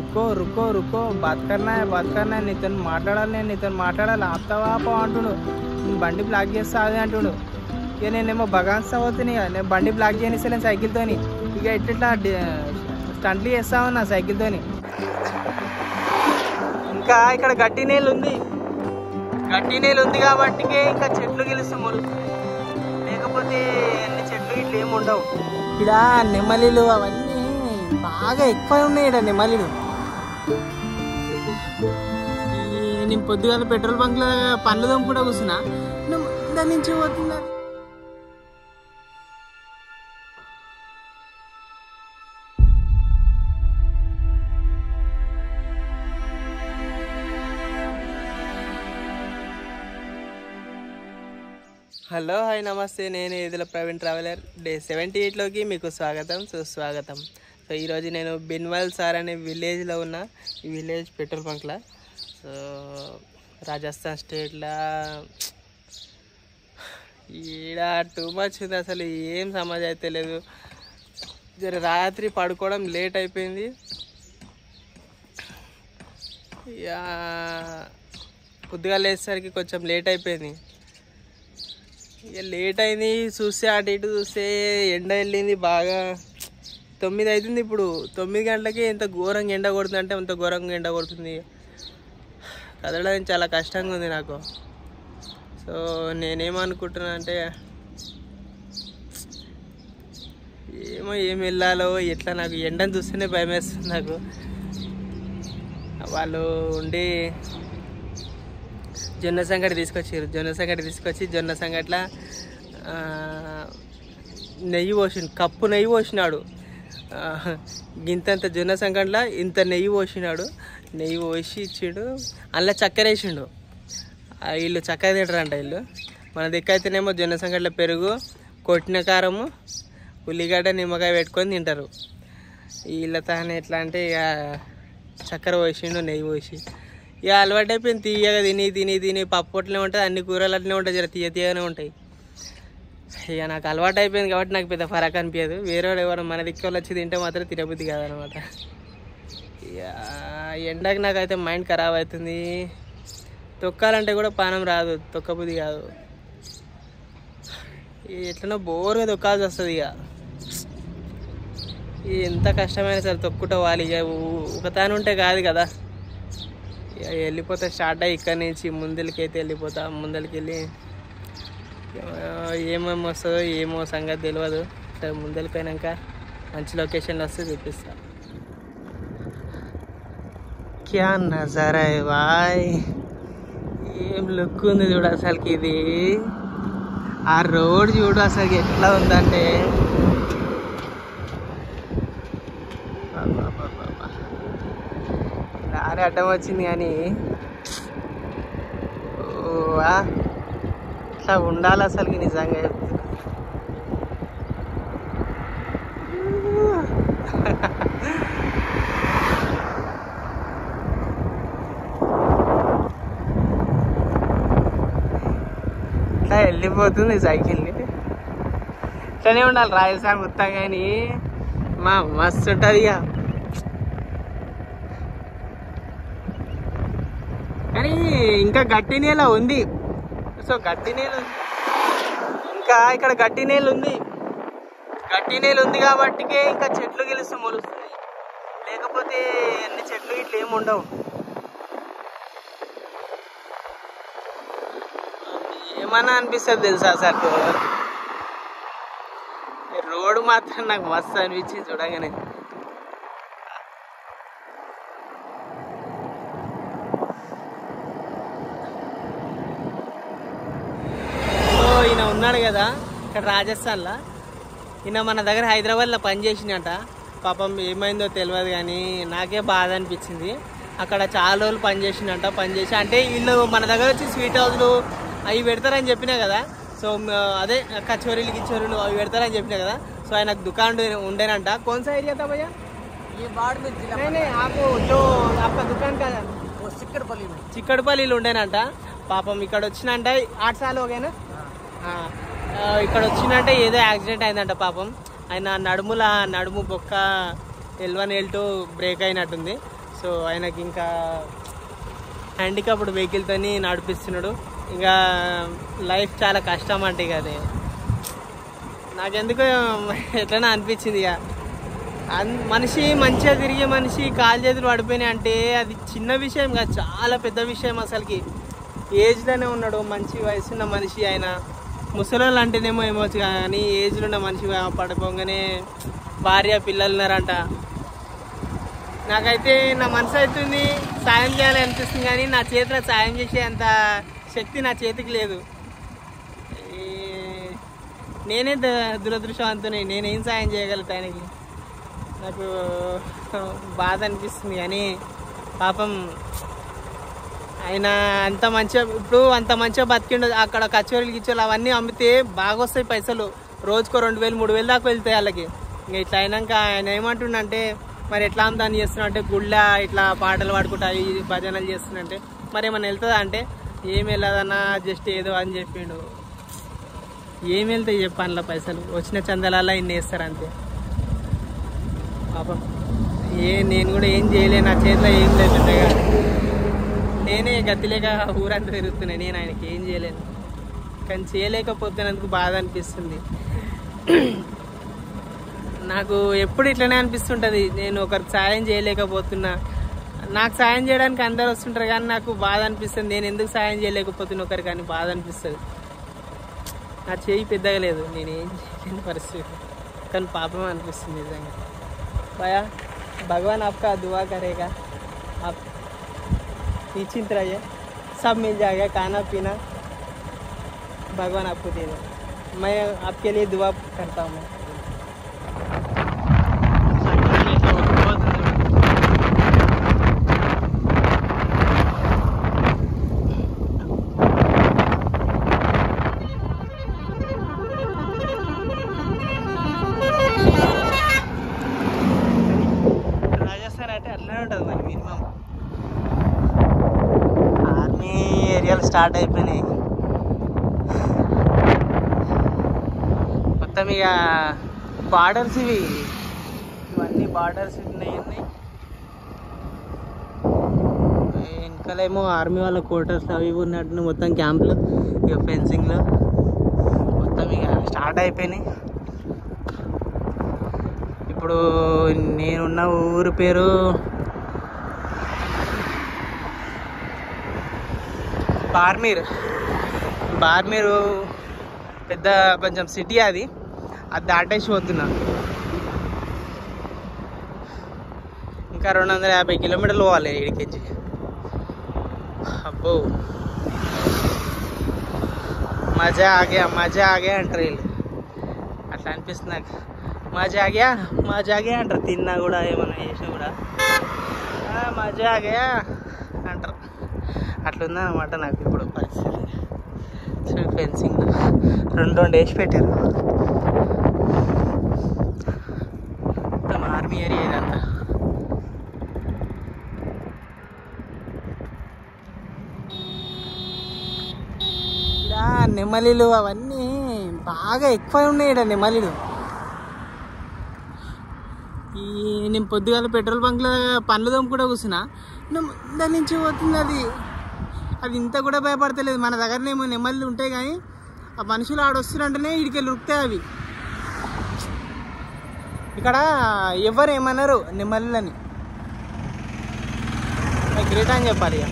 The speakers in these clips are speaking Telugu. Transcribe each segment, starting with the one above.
రుక్కో రుక్కో రుక్కో బతకన్నా బతకన్నా నీతో మాట్లాడాలి నేను నీతో మాట్లాడాలి ఆపుతావా ఆపా అంటుడు నేను బండి బ్లాక్ చేస్తా అది అంటుడు ఇక నేనేమో బగాన్స్తా పోతుంది ఇక నేను బండి బ్లాక్ చేయనిస్తలేను సైకిల్తోని ఇక ఇట్లా స్టంట్లు చేస్తా ఉన్నా సైకిల్తోని ఇంకా ఇక్కడ గట్టి నీళ్ళు ఉంది గట్టి నీళ్ళు ఉంది కాబట్టి ఇంకా చెట్లు గెలుస్తాం మొలుస్తాయి లేకపోతే అన్ని చెట్లు ఇట్లా ఏమి ఉండవు ఇక్కడ నెమలిలు అవన్నీ బాగా ఎక్కువ ఉన్నాయి ఇక్కడ నెమలిలు ఈ నేను పొద్దుగాల పెట్రోల్ బంక్ లో పండ్లు దమ్ముకుంటా కూర్చున్నా నువ్వు దాని నుంచి పోతుంది అది. హలో హాయ్ నమస్తే నేను ఇదిల ప్రవీణ్ ట్రావెలర్ డే సెవెంటీ ఎయిట్లోకి మీకు స్వాగతం సుస్వాగతం సో ఈరోజు నేను బిన్వాల్ సార్ అనే విలేజ్లో ఉన్న ఈ విలేజ్ పెట్రోల్ బంక్లో సో రాజస్థాన్ స్టేట్లో ఈడ టూ మచ్ ఉంది అసలు ఏం సమాజం అయితే లేదు జర రాత్రి పడుకోవడం లేట్ అయిపోయింది ఇక పొద్దుగా లేచేసరికి కొంచెం లేట్ అయిపోయింది ఇక లేట్ అయింది చూస్తే అటు ఇటు చూస్తే ఎండ వెళ్ళింది బాగా తొమ్మిది అవుతుంది ఇప్పుడు తొమ్మిది గంటలకి ఎంత ఘోరంగా ఎండ కొడుతుంది అంటే అంత ఘోరంగా ఎండ కొడుతుంది కదలడం చాలా కష్టంగా ఉంది నాకు సో నేనేమనుకుంటున్నా అంటే ఏమో ఏం వెళ్ళాలో ఎట్లా నాకు ఎండను చూస్తేనే భయం వేస్తుంది నాకు వాళ్ళు ఉండి జొన్న సంగటి తీసుకొచ్చారు జొన్న సంగటి తీసుకొచ్చి జొన్న సంగట్ల ఆ, నెయ్యి పోసిండు కప్పు నెయ్యి పోసినాడు ఆ, గింతంత జొన్న సంగట్ల ఇంత నెయ్యి పోసినాడు నెయ్యి పోసి ఇచ్చిండు అందులో చక్కెర వేసిండు ఆ, వీళ్ళు చక్కెర తింటారంట వీళ్ళు మన దిక్కు అయితేనేమో జొన్న సంగట్ల పెరుగు కొట్టిన కారము ఉల్లిగడ్డ నిమ్మకాయ పెట్టుకొని తింటారు వీళ్ళ తానే ఎట్లా అంటే ఇక చక్కెర పోసిండు నెయ్యి పోసి ఇక అలవాటు అయిపోయింది తీయగా తిని తిని తిని పప్పు అట్లనే ఉంటుంది అన్ని కూరలు అట్లనే ఉంటాయి జర తీయ తీయగానే ఉంటాయి ఇక నాకు అలవాటు అయిపోయింది కాబట్టి నాకు పెద్ద ఫరక్ అనిపించదు వేరే వాడు ఎవరు మన దిక్కు వాళ్ళు వచ్చి తింటే మాత్రం తినబుద్ధి కాదనమాట ఇక ఎండకి నాకైతే మైండ్ ఖరాబ్ అవుతుంది తొక్కాలంటే కూడా పానం రాదు తొక్కబుద్ధి కాదు ఇక ఎట్లనో బోర్గా తొక్కాల్సి వస్తుంది ఇక ఈ ఎంత కష్టమైనా సరే తొక్కుట వాలి ఇక ఊ- ఒకతాను ఉంటే కాదు కదా ఇక వెళ్ళిపోతా స్టార్ట్ అయ్యి ఇక్కడి నుంచి ముందరికి అయితే వెళ్ళిపోతా ముందరికి వెళ్ళి ఆ, ఏమేమి వస్తుందో ఏమో సంగతి తెలియదు సరే ముందరిపోయినాక మంచి లొకేషన్లో వస్తే చూపిస్తా క్యా నజారా హై బాయ్ ఏం లుక్ ఉంది చూడు అసలుకి ఇది ఆ రోడ్ చూడు అసలు ఎట్లా ఉందంటే అబ్బబ్బబ్బబ్బ. దారి అడ్డం వచ్చింది కానీ ఓ, వా. ఇట్లా ఉండాలి అసలుకి నిజంగా చెప్తున్నా. ఇట్లా వెళ్ళిపోతుంది సైకిల్ని ఇట్లనే ఉండాలి రాజస్థాన్ మొత్తం కానీ మా మస్తు ఉంటుంది ఇక కానీ ఇంకా గట్టి నేల ఉంది సో గట్టి నేల ఇంకా ఇక్కడ గట్టి నేల ఉంది గట్టి నేల ఉంది కాబట్టి ఇంకా చెట్లు గెలుస్తూ మొలుస్తున్నాయి లేకపోతే అన్ని చెట్లు ఇట్లా ఏమి ఉండవు ఏమన్నా అనిపిస్తుంది తెలుసా అసలు ఈ రోడ్డు మాత్రం నాకు మస్తు అనిపించింది చూడగానే సో ఈయన ఉన్నాడు కదా ఇక్కడ రాజస్థాన్లో ఈయన మన దగ్గర హైదరాబాద్లో పనిచేసినట పాపం ఏమైందో తెలియదు కానీ నాకే బాధ అనిపించింది అక్కడ చాలా రోజులు పనిచేసినట్ట పనిచేసి అంటే వీళ్ళు మన దగ్గర వచ్చి స్వీట్ హౌస్లు అవి పెడతారని చెప్పినా కదా సో మ- అదే కచోరీలు కిచోరీలు అవి పెడతారని చెప్పినా కదా సో ఆయనకు దుకాణం ఉండేనంట कौन सा एरिया था भैया ये बाड़मेर जिला नहीं नहीं आपको जो आपका दुकान का वो सिक्करपल्ली में చిక్కడపల్లిలో ఉండేనంట పాపం ఇక్కడ వచ్చినంట ఆరు సార్లు ఓకేనా ఆ, ఆ, ఇక్కడ వచ్చిందంటే ఏదో యాక్సిడెంట్ అయిందంట పాపం ఆయన నడుముల నడుము బొక్క L one L two break అయినట్టుంది సో ఆయనకి ఇంకా హ్యాండికాప్డ్ వెహికల్తోని నడిపిస్తున్నాడు ఇంకా లైఫ్ చాలా కష్టం అంటే ఇక అది నాకెందుకో ఎట్లనే అనిపించింది ఇక అన్- మనిషి మంచిగా తిరిగే మనిషి కాలు చేతులు పడిపోయినాయి అంటే అది చిన్న విషయం కాదు చాలా పెద్ద విషయం అసలుకి ఏజ్లోనే ఉన్నాడు మంచి వయసున్న మనిషి ఆయన ముసలోళ్ళు అంటేనేమో ఏమవచ్చు కానీ ఏజ్లో ఉన్న మనిషి పడిపోగానే భార్య పిల్లలు ఉన్నారంట నాకైతే నా మనసు అవుతుంది సాయం చేయాలని అనిపిస్తుంది కానీ నా చేతిలో సాయం చేసే అంత శక్తి నా చేతికి లేదు ఈ- నేనే ద- దురదృష్టవంతుని నేనేం సాయం చేయగలుగుతా ఆయనకి నాకు బాధ అనిపిస్తుంది కానీ పాపం ఆయన అంత మంచిగా ఇప్పుడు అంత మంచిగా బతికిండు అక్కడ కచోరీలు గిచ్చోలు అవన్నీ అమ్మితే బాగా వస్తాయి పైసలు రోజుకో రెండు వేలు మూడు వేలు దాకా వెళ్తాయి వాళ్ళకి ఇంకా ఇట్లా అయినాక ఆయన ఏమంటుండంటే మరి ఎట్లా అమ్ముతాను చేస్తున్నా అంటే గుళ్ళ ఇట్లా పాటలు పాడుకుంటా అవి ఇవి భజనలు చేస్తున్నంటే మరి ఏమన్నా వెళ్తుందా అంటే ఏం వెళ్ళదన్నా జస్ట్ ఏదో అని చెప్పిండు ఏం వెళ్తాయి చెప్పు అందులో పైసలు వచ్చిన చందలాలా ఇన్ని వేస్తారు అంతే పాపం ఏ నేను కూడా ఏం చేయలే నా చేతిలో ఏం లేకుండే కానీ నేనే గతిలేక ఊరంతా తిరుగుతున్నా నేను ఆయనకి ఏం చేయలేను కానీ చేయలేకపోతున్నందుకు బాధ అనిపిస్తుంది నాకు ఎప్పుడు ఇట్లనే అనిపిస్తుంటుంది నేను ఒకరికి సాయం చేయలేకపోతున్నా నాకు సాయం చేయడానికి అందరు వస్తుంటారు కానీ నాకు బాధ అనిపిస్తుంది నేను ఎందుకు సాయం చేయలేకపోతున్నా ఒకరికి కానీ బాధ అనిపిస్తుంది నా చేయి పెద్దగా లేదు నేను ఏం చేయలేని పరిస్థితి కానీ పాపం అనిపిస్తుంది నిజంగా भैया भगवान आपका दुआ करेगा आप निश्चिंत रहिए सब मिल जाएगा खाना पीना भगवान आपको दे दे मैं आपके लिए दुआ करता हूँ రాజస్థాన్ అంటే అట్లనే ఉంటుంది మరి మినిమం ఆర్మీ ఏరియాలు స్టార్ట్ అయిపోయినాయి మొత్తం ఇక బార్డర్స్ ఇవి ఇవన్నీ బార్డర్స్ ఉన్నాయి ఉన్నాయి వెనకాలేమో ఆర్మీ వాళ్ళ క్వార్టర్స్ అవి ఇవి ఉన్నట్టు మొత్తం క్యాంపులు ఇక ఫెన్సింగ్లో మొత్తం ఇక స్టార్ట్ అయిపోయినాయి ఇప్పుడు నేనున్న ఊరు పేరు బార్మీర్ బార్మీరు పెద్ద కొంచెం సిటీ అది అది దాటేసి పోతున్నా ఇంకా రెండు వందల యాభై కిలోమీటర్లు పోవాలి ఇడికించి అబ్బో మజా ఆగే మజా ఆగే అంటారు వీళ్ళు అట్లా అనిపిస్తుంది నాకు మజా ఆగ్యా మజా ఆగే అంటారు తిన్నా కూడా ఏమన్నా చేసినా కూడా "ఆ, మజా ఆగే అంటారు అట్లుందన్నమాట నాకు ఇప్పుడు పరిస్థితి సో ఫెన్సింగ్ రెండు రెండు వేసి పెట్టారు మొత్తం ఆర్మీ ఏరియా ఇదంతా ఇలా నెమలిలు అవన్నీ బాగా ఎక్కువ ఉన్నాయి ఇక్కడ నెమలిలు ఈ నేను పొద్దుగాల పెట్రోల్ బంక్లో పండ్లు దోమ కూడా కూర్చున్నా నా ముందర నుంచి పోతుంది అది అది ఇంత కూడా భయపడతలేదు మన దగ్గరనేమో నెమళ్ళు ఉంటాయి కానీ ఆ మనుషులు ఆడ వస్తున్నారంటేనే ఇడికెళ్ళి ఉరుకుతాయి అవి ఇక్కడ ఎవరు ఏమన్నారు నెమళ్ళని గ్రేట్ అని చెప్పాలి ఇక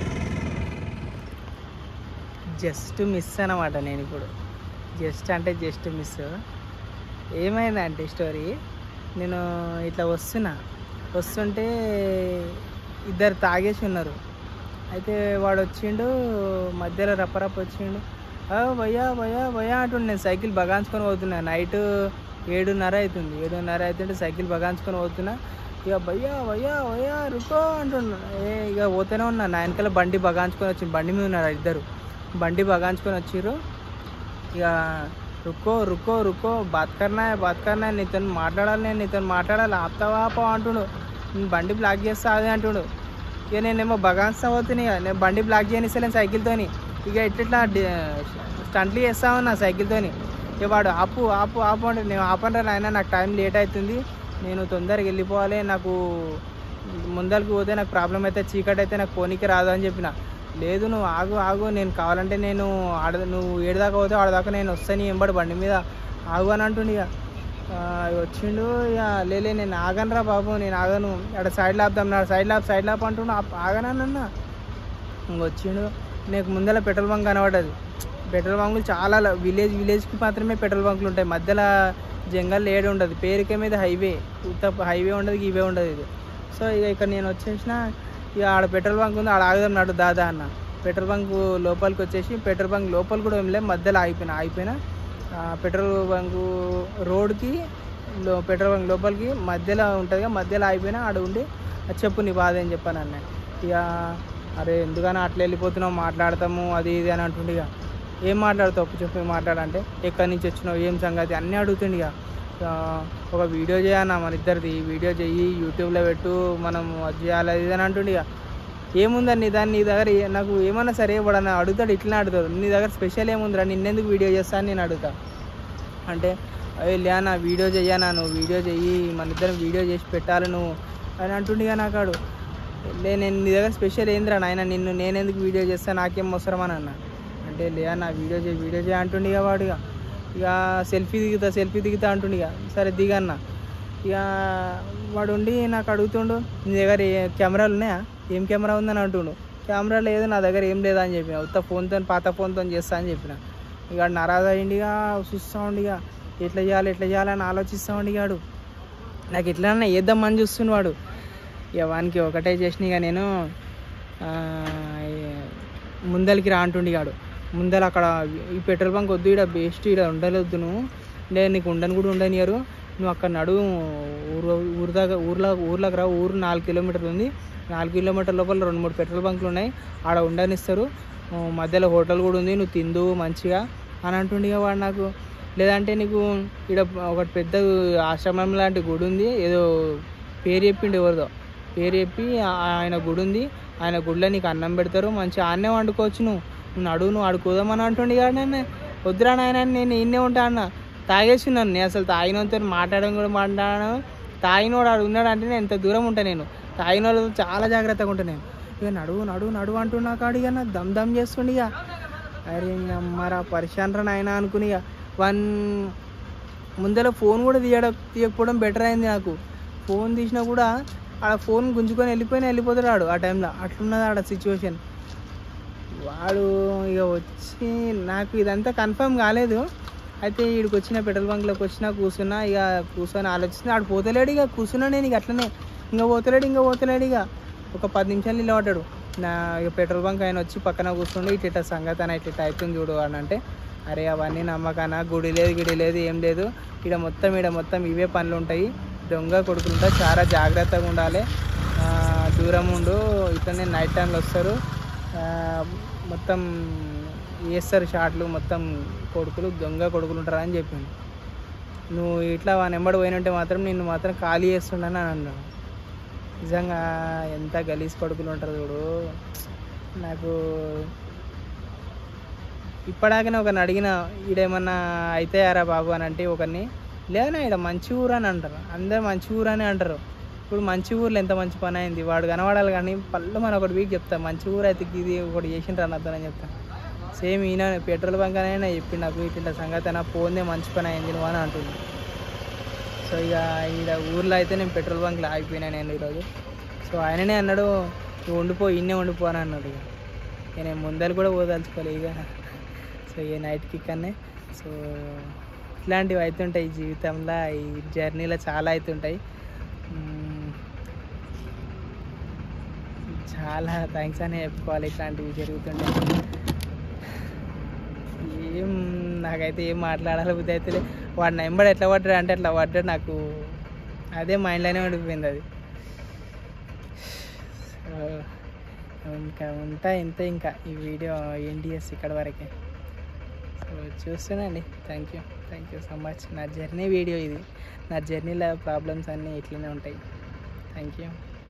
జస్ట్ మిస్ అన్నమాట నేను ఇప్పుడు జస్ట్ అంటే జస్ట్ మిస్ ఏమైందంటే స్టోరీ నేను ఇట్లా వస్తున్నా వస్తుంటే ఇద్దరు తాగేసి ఉన్నారు అయితే వాడు వచ్చిండు మధ్యలో రప్పరప్ప వచ్చిండు "ఆ, భయ్యా భయ్యా భయ్యా అంటుండు నేను సైకిల్ బగాంచుకొని పోతున్నా నైట్ ఏడున్నర అవుతుంది ఏడున్నర అవుతుంటే సైకిల్ బగాంచుకొని పోతున్నా ఇక భయ్యా భయ్యా భయ్యా రుకో అంటుండు ఏ ఇక పోతూనే ఉన్నా నా వెనకాల బండి బగాంచుకొని వచ్చింది బండి మీద ఉన్నారు ఇద్దరు బండి బగాంచుకొని వచ్చిర్రు ఇక రుకో రుకో రుకో బాత్ కర్నా హై, బాత్ కర్నా హై, నీతో మాట్లాడాలి నేను నీతో మాట్లాడాలి ఆపుతావా ఆపా అంటుండు నేను బండి బ్లాక్ చేస్తా అదే అంటుండు ఇక నేనేమో బగాన్స్తా పోతున్నాయి ఇక నేను బండి బ్లాక్ చేయనిస్తలేను సైకిల్తోని ఇక ఇట్లా స్టంట్లు చేస్తా ఉన్నా సైకిల్తోని ఇక వాడు ఆపు ఆపు ఆపు అంటే నేను ఆపండి నాయన నాకు టైం లేట్ అవుతుంది నేను తొందరగా వెళ్ళిపోవాలి నాకు ముందరికి పోతే నాకు ప్రాబ్లం అయితే చీకటి అయితే నాకు పోనీకి రాదు అని చెప్పిన లేదు నువ్వు ఆగు ఆగు నేను కావాలంటే నేను ఆడ నువ్వు ఏడుదాకా పోతే ఆడదాకా నేను వస్తాను ఎంబడి బండి మీద ఆగు అని అంటుండు ఇక ఆ, వచ్చిండు ఇక లేలే నేను ఆగనురా బాబు నేను ఆగను అక్కడ సైడ్ లాపుదాం నా సైడ్ లాప్ సైడ్ లాప్ అంటుండు ఆప్- ఆగనన్నా ఇంక వచ్చిండు నీకు ముందర పెట్రోల్ బంక్ కనబడ్డది పెట్రోల్ బంకులు చాలా ల- విలేజ్ విలేజ్కి మాత్రమే పెట్రోల్ బంకులు ఉంటాయి మధ్యలో జంగల్ ఏడు ఉండదు పేరుకే మీద హైవే ఉత్త హైవే ఉండదు ఇవే ఉండదు ఇది సో ఇక ఇక్కడ నేను వచ్చేసిన ఇక ఆడ పెట్రోల్ బంక్ ఉంది ఆడ ఆగుదాం నాడు దాదా అన్న పెట్రోల్ బంక్ లోపలికి వచ్చేసి పెట్రోల్ బంక్ లోపల కూడా ఏం లేదు మధ్యలో ఆగిపోయినా ఆగిపోయినా ఆ, పెట్రోల్ బంకు రోడ్కి లో పెట్రోల్ బంక్ లోపలికి మధ్యలో ఉంటుంది మధ్యలో ఆగిపోయినా ఆడ ఉండి "అది చెప్పు నీ బాధ అని చెప్పాను అన్న ఇక అరే ఎందుకని అట్లా వెళ్ళిపోతున్నావు మాట్లాడతాము అది ఇది అని అంటుండే ఇక ఏం మాట్లాడతావు చెప్పి మాట్లాడంటే ఎక్కడి నుంచి వచ్చినావు ఏం సంగతి అన్నీ అడుగుతుండే ఇక ఆ, ఒక వీడియో చేయన్నా మన ఇద్దరిది వీడియో చెయ్యి యూట్యూబ్లో పెట్టు మనం అది చేయాలి అది ఇది అని అంటుండే ఇక ఏముందని నీ దాన్ని నీ దగ్గర ఏ- నాకు ఏమన్నా సరే వాడు అన్న అడుగుతాడు ఇట్లా అడుగుతాడు నీ దగ్గర స్పెషల్ ఏముందిరా నిన్నెందుకు వీడియో చేస్తా అని నేను అడుగుతా అంటే అయ్యో లేనా వీడియో చెయ్యనా నువ్వు వీడియో చెయ్యి మన ఇద్దరం వీడియో చేసి పెట్టాలి నువ్వు అని అంటుండిగా నాకాడు లే నేను నీ దగ్గర స్పెషల్ ఏందిరా నాయన నిన్ను నేను ఎందుకు వీడియో చేస్తా నాకేం అవసరం అని అన్న అంటే లే నా వీడియో చేయి వీడియో చేయి అంటుండిగా వాడుగా ఇక సెల్ఫీ దిగుతా సెల్ఫీ దిగుతా అంటుండిగా సరే దిగన్నా ఇక వాడు ఉండి నాకు అడుగుతుండు నీ దగ్గర ఏ కెమెరాలు ఉన్నాయా ఏం కెమెరా ఉందని అంటుండు కెమెరా లేదు నా దగ్గర ఏం లేదా అని చెప్పిన ఉత్త ఫోన్తో పాత ఫోన్తో చేస్తా అని చెప్పిన ఇక వాడు నారాజు అయ్యిండిగా చూస్తూ ఉండిగా ఎట్లా చేయాలి ఎట్లా చేయాలని ఆలోచిస్తూ ఉండిగాడు నాకు ఎట్లన్నా వేద్దామని చూస్తుండు వాడు ఇక వానికి ఒకటే చేసిన ఇక నేను ఆ, ఏ- ముందరికి రా అంటుండిగాడు ముందర అక్కడ ఈ పెట్రోల్ బంక్ వద్దు ఇక్కడ బెస్ట్ ఇక్కడ ఉండలేదు నువ్వు నేను నీకు ఉండను కూడా ఉండనియరు నువ్వు అక్కడ నడు ఊరు ఊరు దాకా ఊర్లో ఊర్లోకి రా ఊరు నాలుగు కిలోమీటర్లు ఉంది నాలుగు కిలోమీటర్ లోపల రెండు మూడు పెట్రోల్ బంకులు ఉన్నాయి ఆడ ఉండనిస్తారు ఆ, మధ్యలో హోటల్ కూడా ఉంది నువ్వు తిందు మంచిగా అని అంటుండిగా వాడు నాకు లేదంటే నీకు ఇక్కడ ఒకటి పెద్ద ఆశ్రమం లాంటి గుడి ఉంది ఏదో పేరు చెప్పిండు ఎవరిదో పేరు చెప్పి ఆ- ఆయన గుడి ఉంది ఆయన గుడిలో నీకు అన్నం పెడతారు మంచిగా ఆన్నే వండుకోవచ్చు నువ్వు నువ్వు నడువు నువ్వు ఆడుకోదామని అంటుండి కానీ నన్ను వద్దురా నాయన నేను ఇన్నే ఉంటా అన్న తాగేసి ఉన్నాను నేను అసలు తాగినంతో మాట్లాడడం కూడా మాట్లాడను తాగినోడు ఆడు ఉన్నాడు అంటే నేను ఎంత దూరం ఉంటా నేను తాగిన వాళ్ళతో చాలా జాగ్రత్తగా ఉంటాను నేను ఇక నడువు నడువు నడువు అంటున్నా కాడు ఇక నా దమ్ దమ్ చేస్తుండే ఇక అరే అమ్మరా పరిశాన్ రా నాయన అనుకుని ఇక వన్ ముందర ఫోన్ కూడా తీయడం తీయకపోవడం బెటర్ అయింది నాకు ఫోన్ తీసినా కూడా ఆడ ఫోన్ గుంజుకొని వెళ్ళిపోయినా వెళ్ళిపోతాడు ఆడు ఆ టైంలో అట్లున్నది ఆడ సిచ్యువేషన్ వాడు ఇక వచ్చి నాకు ఇదంతా కన్ఫర్మ్ కాలేదు అయితే వీడికి వచ్చిన పెట్రోల్ బంక్లోకి వచ్చినా కూర్చున్నా ఇక కూర్చొని ఆలోచిస్తున్నా ఆడు పోతలేడు ఇక కూర్చున్నా నేను ఇక అట్లనే ఇంకా పోతలేడు ఇంకా పోతలేడు ఇక ఒక పది నిమిషాలు నిలబడ్డాడు నా ఇక పెట్రోల్ బంక్ ఆయన వచ్చి పక్కన కూర్చుండి ఇట్ట ఇట్ట సంగతి అని ఇట్ట అవుతుంది చూడు అని అంటే అరే అవన్నీ నమ్మకానా గుడి లేదు గిడి లేదు ఏం లేదు ఇక్కడ మొత్తం ఇక్కడ మొత్తం ఇవే పనులు ఉంటాయి దొంగ కొడుకుంటా చాలా జాగ్రత్తగా ఉండాలి ఆ, దూరం ఉండు ఇట్లనే నైట్ టైంలో వస్తారు ఆ, మొత్తం వేస్తారు షాట్లు మొత్తం కొడుకులు దొంగ కొడుకులు ఉంటారు అని చెప్పిండు నువ్వు ఇట్లా వాని వెంబడి పోయినంటే మాత్రం నిన్ను మాత్రం ఖాళీ చేస్తుండని అని అన్నాడు నిజంగా ఎంత గలీజ్ కొడుకులు ఉంటారు చూడు నాకు ఇప్పటిదాకానే ఒకరిని అడిగిన ఈడేమన్నా అయితాయారా బాబు అని అంటే ఒకరిని లేదన్నా ఈడ మంచి ఊరు అని అంటారు అందరు మంచి ఊరు అని అంటారు ఇప్పుడు మంచి ఊర్లో ఎంత మంచి పని అయింది వాడు కనబడాలి కానీ పళ్ళు మన ఒకటి వీక్ చెప్తా మంచి ఊరు అయితే ఇది ఒకటి చేసిండ్రు అని అర్థం చెప్తా సేమ్ ఈయన పెట్రోల్ బంక్ అయినా చెప్పి నాకు ఇట్లా సంగతి అయినా పోందే మంచి పని అయింది నువ్వు అని అంటుంది సో ఇక ఈడ ఊర్లో అయితే నేను పెట్రోల్ బంక్లో ఆగిపోయినా నేను ఈరోజు సో ఆయననే అన్నాడు నువ్వు ఉండిపో ఇన్నే ఉండిపో అని అన్నాడు ఇక ఇక నేను ముందలు కూడా పోదలుచుకోలే ఇక సో ఈ నైట్కి ఇక్కడనే సో ఇట్లాంటివి అవుతుంటాయి జీవితంలో ఈ జర్నీలో చాలా అవుతుంటాయి మ్మ్. చాలా థ్యాంక్స్ అని చెప్పుకోవాలి ఇట్లాంటివి జరుగుతుంటాయి ఏం నాకైతే ఏం మాట్లాడాలి బుద్ధి అయితే వాడు నెంబర్ ఎట్లా పడ్డాడు అంటే అట్లా పడ్డాడు నాకు అదే మైండ్లోనే ఉండిపోయింది అది సో ఇంకా ఉంటా ఇంతే ఇంకా ఈ వీడియో ఎన్డిఎస్ ఇక్కడ వరకే సో చూస్తున్నాండి thank you thank you so much నా జర్నీ వీడియో ఇది నా జర్నీలో ప్రాబ్లమ్స్ అన్నీ ఇట్లనే ఉంటాయి థ్యాంక్ యూ